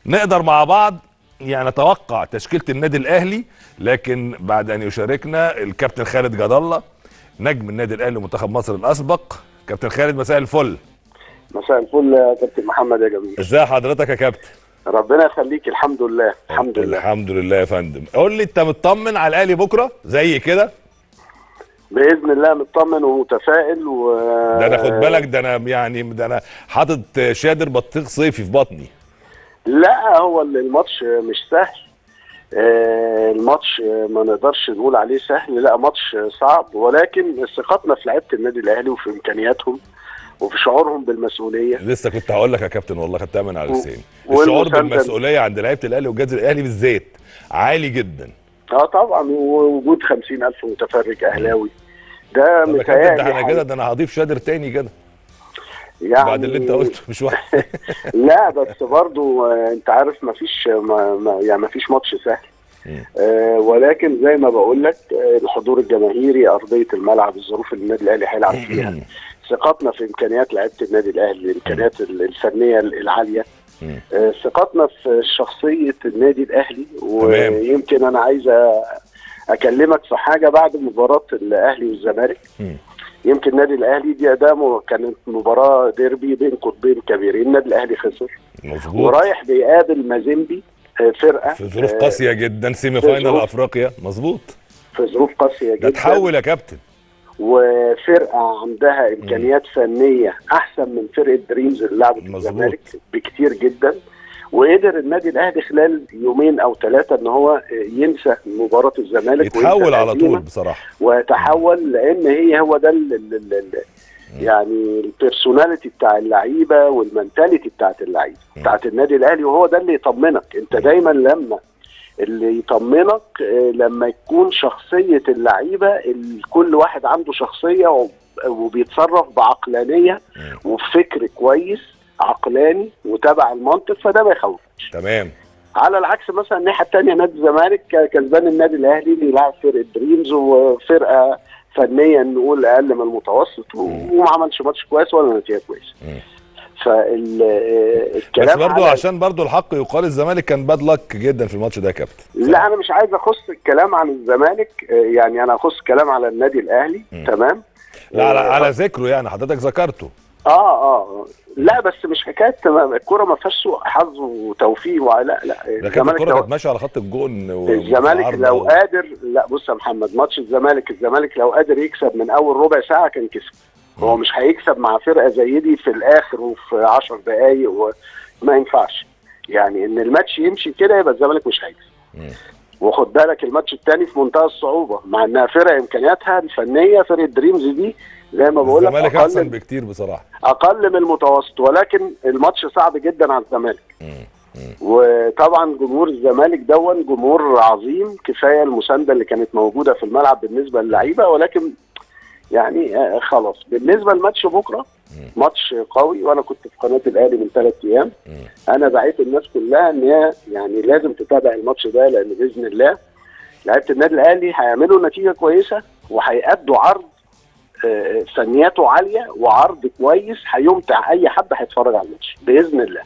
نقدر مع بعض يعني نتوقع تشكيله النادي الاهلي لكن بعد ان يشاركنا الكابتن خالد جد الله نجم النادي الاهلي ومنتخب مصر الاسبق كابتن خالد مساء الفل مساء الفل يا كابتن محمد يا جميل ازي حضرتك يا كابتن ربنا يخليك الحمد لله الحمد لله الحمد لله يا فندم قول لي انت مطمن على الاهلي بكره زي كده باذن الله مطمن ومتفائل و ده انا خد بالك ده انا يعني ده انا حاطط شادر بطيخ صيفي في بطني لا هو الماتش مش سهل آه، الماتش ما نقدرش نقول عليه سهل لا ماتش صعب ولكن ثقتنا في لعيبه النادي الاهلي وفي امكانياتهم وفي شعورهم بالمسؤوليه لسه كنت هقول لك يا كابتن والله خدتها من على و- لساني الشعور والمساندة- بالمسؤوليه عند لعيبه الاهلي والجهاز الاهلي بالذات عالي جدا اه طبعا ووجود 50000 متفرج اهلاوي ده طب يا كابتن متهيألي ده انا حاجة. كده ده انا هضيف شادر تاني كده يعني بعد اللي انت قلته مش واحد لا بس برضو آه، انت عارف مفيش ما ما يعني مفيش ماتش سهل مم. آه ولكن زي ما بقول لك آه الحضور الجماهيري ارضيه الملعب الظروف اللي النادي الاهلي هيلعب فيها ثقتنا في امكانيات لعيبه النادي الاهلي الامكانيات ال- الفنيه العاليه مم. آه ثقتنا في شخصيه النادي الاهلي تمام. ويمكن انا عايز أ- اكلمك في حاجه بعد مباراه الاهلي والزمالك مم. يمكن النادي الاهلي دي اداء م- كانت مباراه ديربي بين قطبين كبيرين النادي الاهلي خسر مظبوط ورايح بيقابل مازيمبي آه، فرقه في ظروف آه، قاسيه جدا سيمي في فاينال ظروف- افريقيا مظبوط في ظروف قاسيه ده جدا تحول يا كابتن وفرقه عندها امكانيات فنيه احسن من فرقه دريمز اللي لعبت في مظبوط. الزمالك بكتير جدا وقدر النادي الاهلي خلال يومين او ثلاثه ان هو ينسى مباراه الزمالك يتحول وينسى على الهزيمة طول بصراحه ويتحول لان هي هو ده ال- ال- ال- ال- يعني البيرسوناليتي بتاع اللعيبه والمنتاليتي بتاعت اللعيبه بتاعت النادي الاهلي وهو ده اللي يطمنك انت دايما لما اللي يطمنك آه، لما يكون شخصيه اللعيبه ال- كل واحد عنده شخصيه وب- وبيتصرف بعقلانيه وبفكر كويس عقلاني وتبع المنطق فده ما يخوفش تمام على العكس مثلا الناحيه الثانيه نادي الزمالك ك- كسبان النادي الاهلي اللي يلعب فرقه دريمز وفرقه فنيا نقول اقل من المتوسط و- وما عملش ماتش كويس ولا نتيجه كويسه مم. فالكلام بس برضو على- عشان برضو الحق يقال الزمالك كان باد لك جدا في الماتش ده يا كابتن لا انا مش عايز اخص الكلام عن الزمالك آه، يعني انا اخص الكلام على النادي الاهلي مم. تمام لا على, آه، على ذكره يعني حضرتك ذكرته اه اه لا بس مش حكايه تمام الكوره ما فيهاش سوء حظ وتوفيق وع- لا لا ده كانت الكوره لو- كانت ماشيه على خط الجون و- الزمالك وفي لو عرض. قادر لا بص يا محمد ماتش الزمالك الزمالك لو قادر يكسب من اول ربع ساعه كان كسب هو مش هيكسب مع فرقه زي دي في الاخر وفي 10 دقائق وما ينفعش يعني ان الماتش يمشي كده يبقى الزمالك مش هيكسب مم. وخد بالك الماتش الثاني في منتهى الصعوبه مع انها فرقه امكانياتها الفنيه فرقه دريمز دي زي ما بقول لك الزمالك احسن اقل بكتير بصراحه اقل من المتوسط ولكن الماتش صعب جدا على الزمالك مم. وطبعا جمهور الزمالك دون جمهور عظيم كفايه المسانده اللي كانت موجوده في الملعب بالنسبه للعيبه ولكن يعني آه، خلاص بالنسبه لماتش بكره ماتش قوي وانا كنت في قناه الاهلي من ثلاث ايام مم. انا دعيت الناس كلها ان هي يعني لازم تتابع الماتش ده لان باذن الله لعيبه النادي الاهلي هيعملوا نتيجه كويسه وهيأدوا عرض آه، فنياته عاليه وعرض كويس هيمتع اي حد هيتفرج على الماتش باذن الله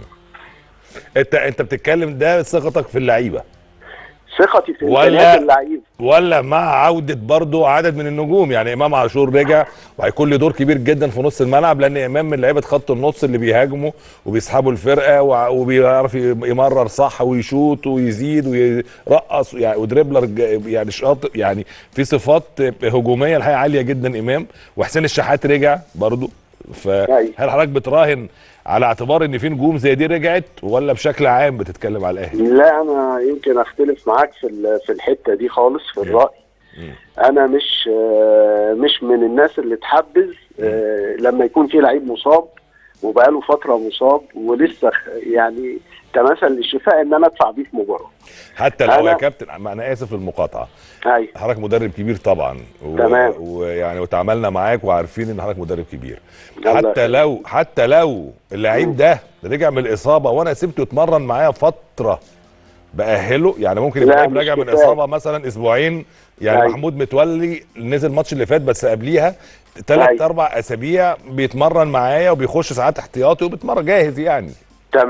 انت انت بتتكلم ده ثقتك في اللعيبه ثقتي في ولا- امكانيات اللعيب ولا مع عوده برضو عدد من النجوم يعني امام عاشور رجع وهيكون له دور كبير جدا في نص الملعب لان امام من لعيبه خط النص اللي بيهاجموا وبيسحبوا الفرقه وع- وبيعرف يمرر صح ويشوط ويزيد ويرقص يعني ودريبلر ج- يعني شاطر يعني في صفات هجوميه الحقيقه عاليه جدا امام وحسين الشحات رجع برضو فهل حضرتك بتراهن على اعتبار ان في نجوم زي دي رجعت ولا بشكل عام بتتكلم على الاهلي؟ لا انا يمكن اختلف معاك في ال- في الحته دي خالص في الراي مم. انا مش آه، مش من الناس اللي تحبذ آه، لما يكون في لعيب مصاب وبقاله فتره مصاب ولسه خ- يعني تمثل للشفاء ان انا ادفع بيه في مباراه حتى لو يا أنا- كابتن ما انا اسف المقاطعه ايوه حضرتك مدرب كبير طبعا و... تمام. ويعني وتعاملنا معاك وعارفين ان حضرتك مدرب كبير الله حتى يخليك. لو حتى لو اللعيب ده رجع من الاصابه وانا سبته يتمرن معايا فتره باهله يعني ممكن يبقى لا، لعيب مش راجع من كفاية. اصابه مثلا اسبوعين يعني أيوة. محمود متولي نزل الماتش اللي فات بس قبليها ثلاث أيوة. اربع اسابيع بيتمرن معايا وبيخش ساعات احتياطي وبيتمرن جاهز يعني تمام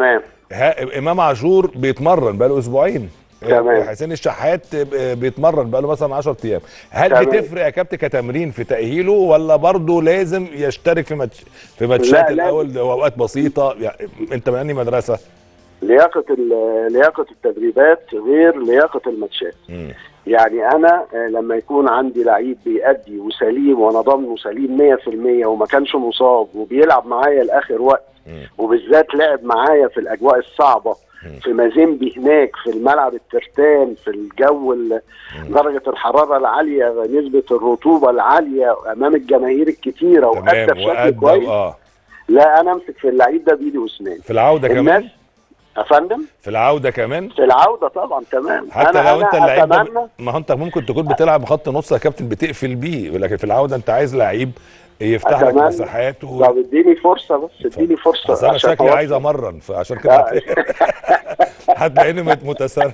ها امام عاشور بيتمرن بقاله اسبوعين تمام. حسين الشحات بيتمرن بقاله مثلا 10 ايام هل تمام. بتفرق يا كابتن كتمرين في تاهيله ولا برضه لازم يشترك في ماتش في ماتشات لا، الاول واوقات بسيطه يعني انت من انهي مدرسه لياقه ال- لياقه التدريبات غير لياقه الماتشات مم. يعني انا آه، لما يكون عندي لعيب بيأدي وسليم وانا ضامنه سليم 100% وما كانش مصاب وبيلعب معايا لاخر وقت مم. وبالذات لعب معايا في الاجواء الصعبه مم. في مازيمبي هناك في الملعب الترتان في الجو ال- درجه الحراره العاليه نسبه الرطوبه العاليه امام الجماهير الكتيره وادى تمام بشكل وأدى كويس اه لا انا امسك في اللعيب ده بايدي واسناني في العوده الناس كمان يا فندم في العوده كمان في العوده طبعا تمام حتى انا لو انت انا اللعيب ده اتمنى ما هو انت ممكن تكون بتلعب خط نص يا كابتن بتقفل بيه ولكن في العوده انت عايز لعيب يفتح لك أتمنى. مساحات و... طب اديني فرصه بس اديني فرصه اصل انا عشان شكلي أوصل. عايز امرن فعشان كده آه. هتلاقيني مت- متسرع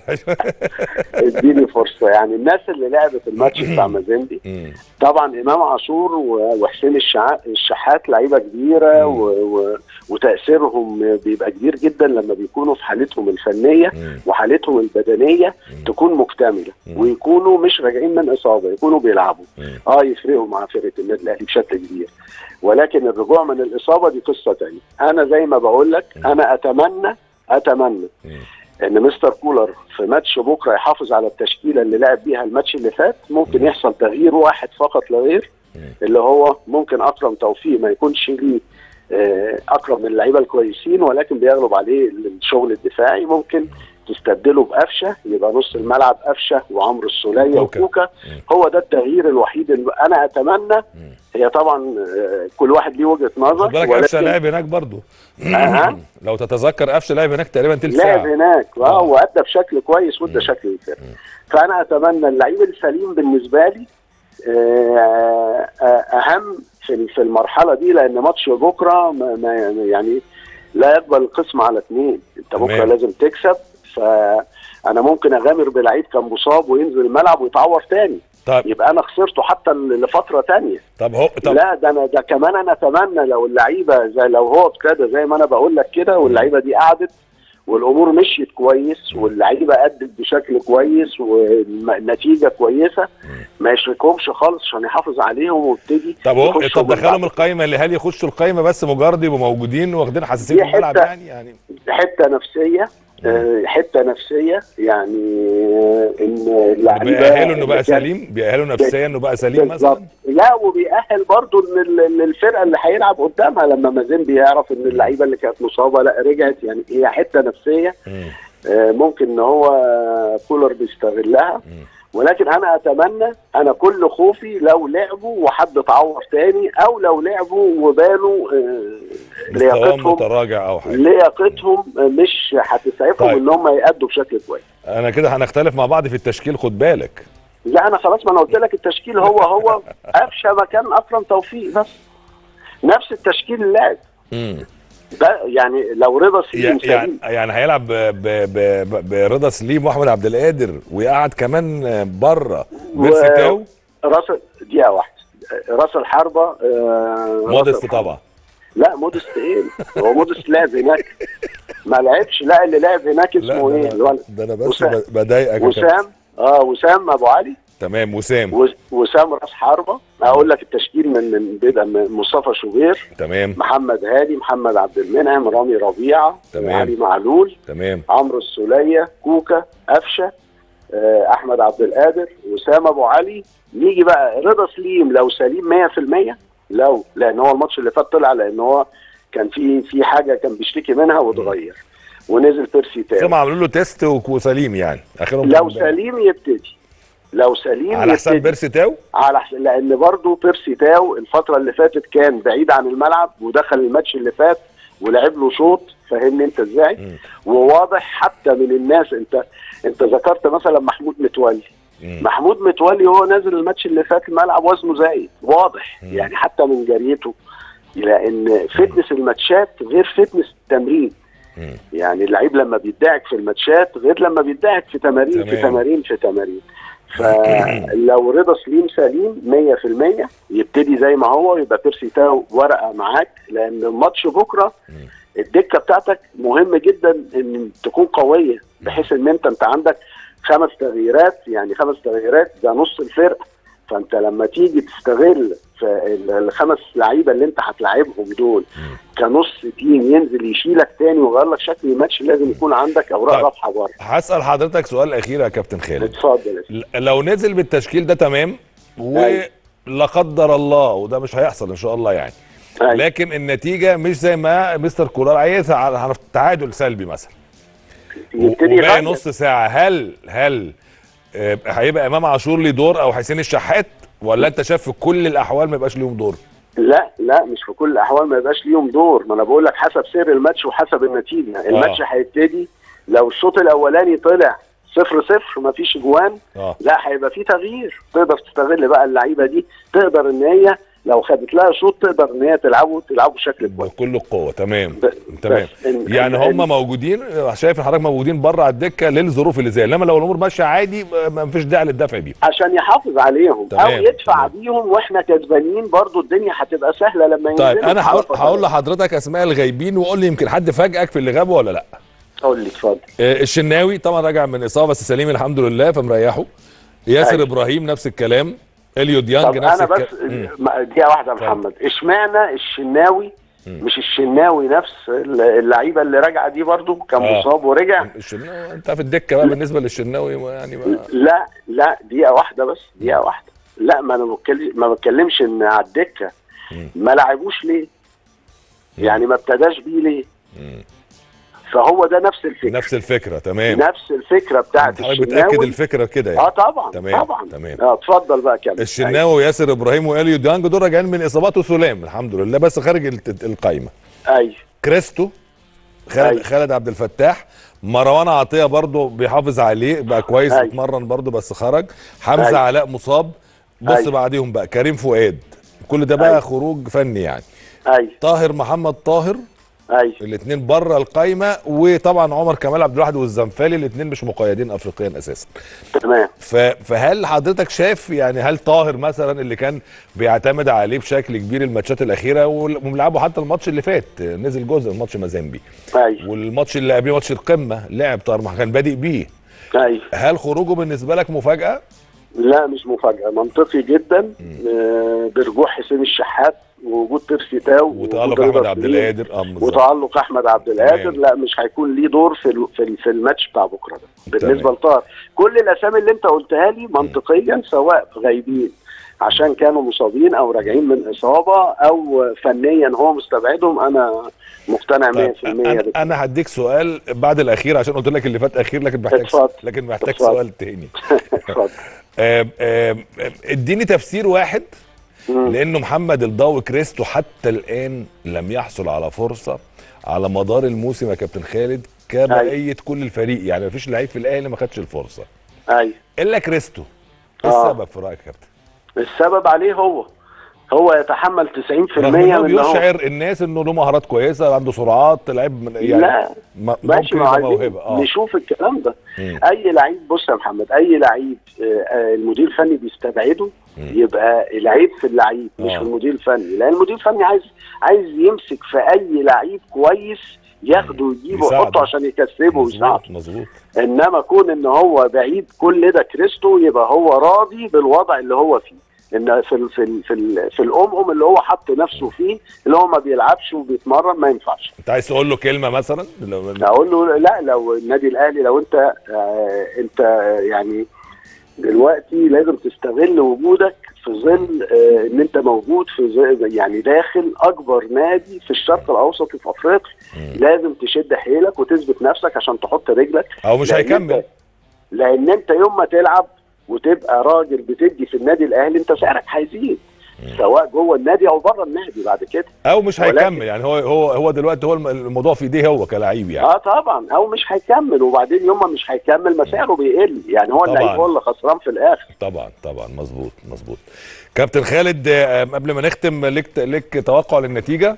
اديني فرصه يعني الناس اللي لعبت الماتش بتاع مازيمبي مم. طبعا امام عاشور و- وحسين الشع- الشحات لعيبه كبيره مم. و... و... وتاثيرهم بيبقى كبير جدا لما بيكونوا في حالتهم الفنيه مم. وحالتهم البدنيه مم. تكون مكتمله مم. ويكونوا مش راجعين من اصابه يكونوا بيلعبوا مم. اه يفرقوا مع فرقه النادي الاهلي بشكل كبير ولكن الرجوع من الاصابه دي قصه تانية انا زي ما بقول لك انا اتمنى اتمنى مم. ان مستر كولر في ماتش بكره يحافظ على التشكيله اللي لعب بيها الماتش اللي فات ممكن يحصل تغيير واحد فقط لا غير مم. اللي هو ممكن اكرم توفيق ما يكونش ليه آه، اكرم من اللعيبه الكويسين ولكن بيغلب عليه الشغل الدفاعي ممكن تستبدله بقفشه يبقى نص الملعب قفشه وعمرو السوليه كوكا. وكوكا هو ده التغيير الوحيد اللي انا اتمنى هي طبعا آه، كل واحد ليه وجهه نظر خد بالك قفشه لعب هناك برضه أها. لو تتذكر قفشه لعب هناك تقريبا تلت لعب ساعه هناك اه آه. وادى بشكل كويس وادى شكل الفرقه فانا اتمنى اللعيب السليم بالنسبه لي آه، آه، اهم في في المرحله دي لان ماتش بكره ما ما يعني لا يقبل القسم على اثنين انت بكره تمام. لازم تكسب فانا ممكن اغامر بلعيب كان مصاب وينزل الملعب ويتعور تاني طب يبقى انا خسرته حتى لفتره تانيه طب هو طب لا ده انا ده كمان انا اتمنى لو اللعيبه زي لو هو ابتدى زي ما انا بقول لك كده واللعيبه دي قعدت والامور مشيت كويس واللعيبه ادت بشكل كويس والنتيجه كويسه ما يشركهمش خالص عشان يحافظ عليهم ويبتدي طب هو يخشوا طب من دخلهم بعد. القايمه اللي هل يخشوا القايمه بس مجرد يبقوا موجودين واخدين حساسيه دي في الملعب حتة- يعني يعني حته نفسيه آه، حته نفسيه يعني آه، ان اللعيبه بيأهلوا انه بقى اللي كان- سليم بيأهلوا نفسيا انه بقى سليم بالظبط مثلا لا وبيأهل برضه ان ال- إن الفرقه اللي هيلعب قدامها لما مازيمبي يعرف ان اللعيبه اللي كانت مصابه لا رجعت يعني هي حته نفسيه مم. آه، ممكن ان هو كولر بيستغلها ولكن انا اتمنى انا كل خوفي لو لعبوا وحد اتعور تاني او لو لعبوا وبانوا آه، مستواهم لياقتهم متراجع او حاجه لياقتهم مش هتسعفهم طيب. ان هم يأدوا بشكل كويس انا كده هنختلف مع بعض في التشكيل خد بالك لا انا خلاص ما انا قلت لك التشكيل هو هو قفشه مكان اكرم توفيق بس نفس التشكيل اللي لعب مم. ده يعني لو رضا سليم يعني سليم يعني هيلعب ب- ب- ب- برضا سليم واحمد عبد القادر ويقعد كمان بره بيرسي تاو راس دقيقه واحده راس الحربه آه، راس مودست الحربة. طبعا لا مودست ايه هو مودست لعب هناك ما لعبش لا اللي لعب هناك لا اسمه ايه ده الولد انا, ده أنا بس وسام. ب- بضايقك يا كابتن. وسام اه وسام ابو علي تمام وسام وس- وسام راس حربه اقول لك التشكيل من من بيبقى من مصطفى شوبير تمام محمد هادي محمد عبد المنعم رامي ربيعه تمام. علي معلول تمام عمرو السوليه كوكا قفشه آه، احمد عبد القادر وسام ابو علي نيجي بقى رضا سليم لو سليم 100% لو لان هو الماتش اللي فات طلع لان هو كان في في حاجه كان بيشتكي منها واتغير ونزل بيرسي ثم تاني عملوا له تيست وك- وسليم يعني اخرهم لو كان- سليم يبتدي لو سليم على حساب يبتدي. بيرسي تاو على حس... لان برضه بيرسي تاو الفتره اللي فاتت كان بعيد عن الملعب ودخل الماتش اللي فات ولعب له شوط فاهمني انت ازاي مم. وواضح حتى من الناس انت انت ذكرت مثلا محمود متولي مم. محمود متولي هو نازل الماتش اللي فات الملعب وزنه زايد واضح مم. يعني حتى من جريته لان فتنس الماتشات غير فتنس التمرين مم. يعني اللعيب لما بيدعك في الماتشات غير لما بيدعك في تمارين في تمام. تمارين في تمارين فلو رضا سليم سليم 100% يبتدي زي ما هو يبقى بيرسي تاو ورقه معاك لان الماتش بكره الدكه بتاعتك مهم جدا ان تكون قويه بحيث ان انت انت عندك خمس تغييرات يعني خمس تغييرات ده نص الفرقه فانت لما تيجي تستغل في ال- الخمس لعيبه اللي انت هتلاعبهم دول كنص تيم ينزل يشيلك تاني ويغير لك شكل الماتش لازم يكون عندك اوراق طيب. رابحه بره هسال حضرتك سؤال اخير يا كابتن خالد اتفضل يا سيدي. ل- لو نزل بالتشكيل ده تمام أيوة. ولا قدر الله وده مش هيحصل ان شاء الله يعني أيوة. لكن النتيجه مش زي ما مستر كولار عايزها على على تعادل سلبي مثلا يبتدي وباقي يغير. نص ساعه هل هل آه، هيبقى امام عاشور ليه دور او حسين الشحات ولا انت شايف في كل الاحوال ما يبقاش ليهم دور لا لا مش في كل الاحوال ما يبقاش ليهم دور ما انا بقول لك حسب سير الماتش وحسب النتيجه الماتش هيبتدي لو الشوط الاولاني طلع صفر صفر ما فيش جوان اه لا هيبقى في تغيير تقدر تستغل بقى اللعيبه دي تقدر ان هي لو خدت لها شوط تقدر ان هي تلعبه تلعبه بشكل كويس بكل القوه تمام ب- تمام بس إن- يعني إن- هم موجودين شايف حضرتك موجودين بره على الدكه للظروف اللي زي انما لو الامور ماشيه عادي ما فيش داعي للدفع بيهم عشان يحافظ عليهم او تمام، يدفع تمام. بيهم واحنا كسبانين برضو الدنيا هتبقى سهله لما طيب ينزلوا انا على هقول فترات. هقول لحضرتك اسماء الغايبين وقول لي يمكن حد فاجئك في اللي غابوا ولا لا قول لي اتفضل آه، الشناوي طبعا راجع من اصابه بس سليم الحمد لله فمريحه ياسر أيوة. ابراهيم نفس الكلام اليو طب ديانج نفس انا بس الكلام ما- دقيقه واحده يا اتفضل. محمد اشمعنى الشناوي مم. مش الشناوي نفس اللعيبه اللي راجعه دي برضو كان آه. مصاب ورجع الشناوي انت في الدكه بقى بالنسبه للشناوي ما يعني ما لا لا دقيقه واحده بس دقيقه واحده لا ما انا بتكلم ما بتكلمش ان على الدكه مم. ما لعبوش ليه يعني ما ابتداش بيه ليه مم. فهو ده نفس الفكره نفس الفكره تمام نفس الفكره بتاعت حضرتك بتاكد الشناوي الفكره كده اه يعني طبعا تمام، طبعا تمام. اه اتفضل بقى كمل الشناوي وياسر ابراهيم واليو ديانج دول راجعين من اصابات وسلام الحمد لله بس خارج الت- القايمه ايوه كريستو خالد أيوة. خالد عبد الفتاح مروان عطيه برضه بيحافظ عليه بقى كويس أيوة. اتمرن برضه بس خرج حمزه أيوة. علاء مصاب بص أيوة. بعديهم بقى كريم فؤاد كل ده بقى أيوة. خروج فني يعني ايوه طاهر محمد طاهر ايوه الاثنين بره القايمه وطبعا عمر كمال عبد الواحد والزنفالي الاثنين مش مقيدين افريقيا اساسا تمام ف- فهل حضرتك شايف يعني هل طاهر مثلا اللي كان بيعتمد عليه بشكل كبير الماتشات الاخيره وال- وملعبه حتى الماتش اللي فات نزل جزء من ماتش مازامبي ايوه والماتش اللي قبليه ماتش القمه لعب طاهر ما كان بادئ بيه ايوه هل خروجه بالنسبه لك مفاجاه لا مش مفاجأة منطقي جدا آه، برجوع حسين الشحات ووجود بيرسي تاو وتالق ووجود احمد رضا عبد سليم القادر اه بالظبط. وتألق احمد عبد القادر تمام. لا مش هيكون ليه دور في ال- في ال- في الماتش بتاع بكره ده بالنسبه تمام. لطاهر كل الاسامي اللي انت قلتها لي منطقيا سواء غايبين عشان كانوا مصابين او راجعين من اصابه او فنيا هو مستبعدهم انا مقتنع 100% طيب انا بكده. انا هديك سؤال بعد الاخير عشان قلت لك اللي فات اخير لكن محتاج اتفضل. لكن محتاج اتفضل. سؤال تاني اتفضل آم، آم، آم، اديني تفسير واحد مم. لانه محمد الضوء كريستو حتى الان لم يحصل على فرصه على مدار الموسم يا كابتن خالد كبقيه كل الفريق يعني مفيش لعيب في الاهلي ما خدش الفرصه ايوه الا كريستو ايه آه. السبب في رايك يا كابتن السبب عليه هو هو يتحمل 90% رغم من انه هو بيشعر الناس انه له مهارات كويسه عنده سرعات لعيب من- يعني لا ما- ماشي ممكن ما يبقى عايزين موهبه اه نشوف الكلام ده مم. اي لعيب بص يا محمد اي لعيب آه، آه، المدير الفني بيستبعده مم. يبقى العيب في اللعيب مش آه. في المدير الفني لان المدير الفني عايز عايز يمسك في اي لعيب كويس ياخده ويجيبه يساعده. ويحطه عشان يكسبه ويساعده مظبوط مظبوط انما كون ان هو بعيد كل ده كريستو يبقى هو راضي بالوضع اللي هو فيه ان في ال في ال في, ال في الام اللي هو حط نفسه فيه اللي هو ما بيلعبش وبيتمرن ما ينفعش انت عايز تقول له كلمه مثلا لو- اقول له لا لو النادي الاهلي لو انت آه انت يعني دلوقتي لازم تستغل وجودك في ظل آه ان انت موجود في ظل يعني داخل اكبر نادي في الشرق الاوسط في افريقيا مم. لازم تشد حيلك وتثبت نفسك عشان تحط رجلك او مش لأن هيكمل انت- لان انت يوم ما تلعب وتبقى راجل بتدي في النادي الاهلي انت سعرك هيزيد سواء جوه النادي او بره النادي بعد كده او مش ولكن- هيكمل يعني هو هو هو دلوقتي هو الم- الموضوع في ايديه هو كلاعب يعني اه طبعا او مش هيكمل وبعدين يوم ما مش هيكمل ما سعره بيقل يعني هو اللعيب طبعاً. هو اللي خسران في الاخر طبعا طبعا مظبوط مظبوط كابتن خالد آه، قبل ما نختم لك لك توقع للنتيجه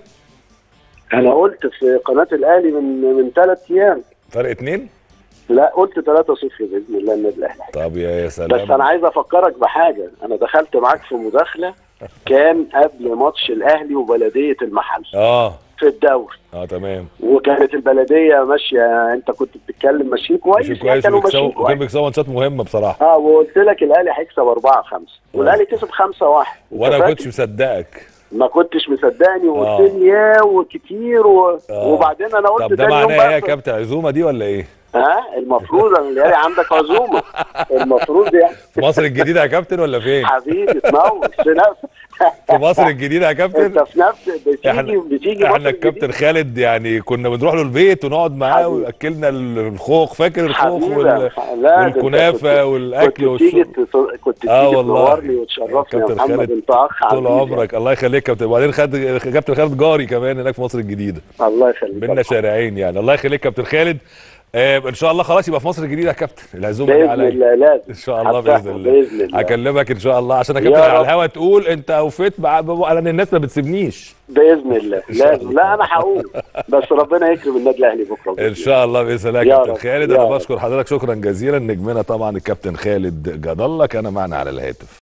انا قلت في قناه الاهلي من من ثلاث ايام فرق اتنين لا قلت 3-0 باذن الله النادي الاهلي طب يا يا بس سلام انا عايز افكرك بحاجه انا دخلت معاك في مداخله كان قبل ماتش الاهلي وبلديه المحل اه في الدوري اه تمام وكانت البلديه ماشيه انت كنت بتتكلم ماشيين كويس ماشي يعني كويس كانوا وبيكسبوا ماشيين وكان كويس بيكسبوا ماتشات مهمه بصراحه اه وقلت لك الاهلي هيكسب 4 5 والاهلي كسب 5 1 وانا ما كنتش مصدقك ما كنتش مصدقني آه. وقلت لي ياه وكتير و... آه. وبعدين انا قلت طب ده تاني يوم معناه ايه يا بقى- كابتن عزومه دي ولا ايه؟ ها المفروض ان الاهلي عندك عزومه المفروض يعني في مصر الجديده يا كابتن ولا فين؟ حبيبي تنور في نفس في مصر الجديده يا انت كابتن في نفس بتيجي احنا بتيجي مصر احنا الكابتن الجديدة. خالد يعني كنا بنروح له البيت ونقعد معاه حبيبي. وياكلنا الخوخ فاكر الخوخ حبيبي وال... لا، ده أنت والكنافه كنت- والاكل كنت تيجي والشرب تص- كنت تيجي اه والله. تنورني وتشرفني يا كابتن محمد خالد انت اخ طول عزيز عمرك الله يخليك كابتن وبعدين خد كابتن خالد جاري كمان هناك في مصر الجديده يعني. الله يخليك بينا شارعين يعني الله يخليك كابتن خالد آه ان شاء الله خلاص يبقى في مصر الجديده يا كابتن العزومه دي باذن عليا الله لازم ان شاء الله هفتحه باذن الله باذن الله هكلمك ان شاء الله عشان يا يا كابتن على رب. الهوا تقول انت اوفيت مع لان الناس ما بتسيبنيش باذن الله إن شاء لازم لا انا هقول بس ربنا يكرم النادي الاهلي بكره بإذن ان شاء الله باذن الله يا يا كابتن رب. خالد يا انا رب. بشكر حضرتك شكرا جزيلا نجمنا طبعا الكابتن خالد جد الله كان معنا على الهاتف